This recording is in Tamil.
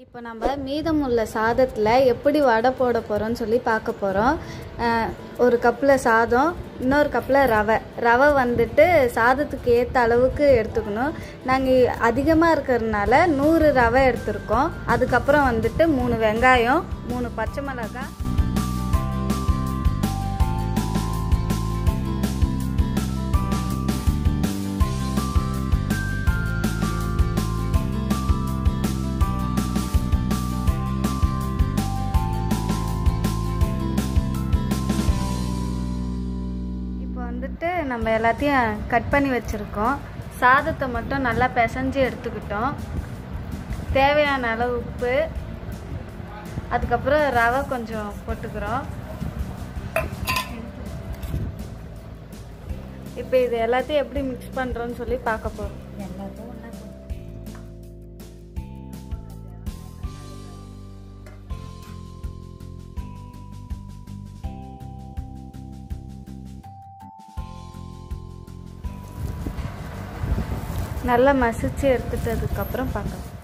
இப்போ நம்ம மீதமுள்ள சாதத்தில் எப்படி வடை போட போகிறோம்னு சொல்லி பார்க்க போகிறோம் ஒரு கப்பில் சாதம் இன்னொரு கப்பில் ரவை ரவை வந்துட்டு சாதத்துக்கு ஏற்ற அளவுக்கு எடுத்துக்கணும் நாங்கள் அதிகமாக இருக்கிறதுனால நூறு ரவை எடுத்திருக்கோம் அதுக்கப்புறம் வந்துட்டு மூணு வெங்காயம் மூணு பச்சை மிளகாய் இப்போ வந்துட்டு நம்ம எல்லாத்தையும் கட் பண்ணி வச்சுருக்கோம் சாதத்தை மட்டும் நல்லா பிசைஞ்சு எடுத்துக்கிட்டோம் தேவையான அளவு உப்பு அதுக்கப்புறம் ரவை கொஞ்சம் போட்டுக்கிறோம் இப்போ இது எல்லாத்தையும் எப்படி மிக்ஸ் பண்ணுறோன்னு சொல்லி பார்க்க போகிறோம் எல்லாத்தையும் ஒன்றா நல்லா மசிச்சு எடுத்துட்டதுக்கப்புறம் பார்க்கலாம்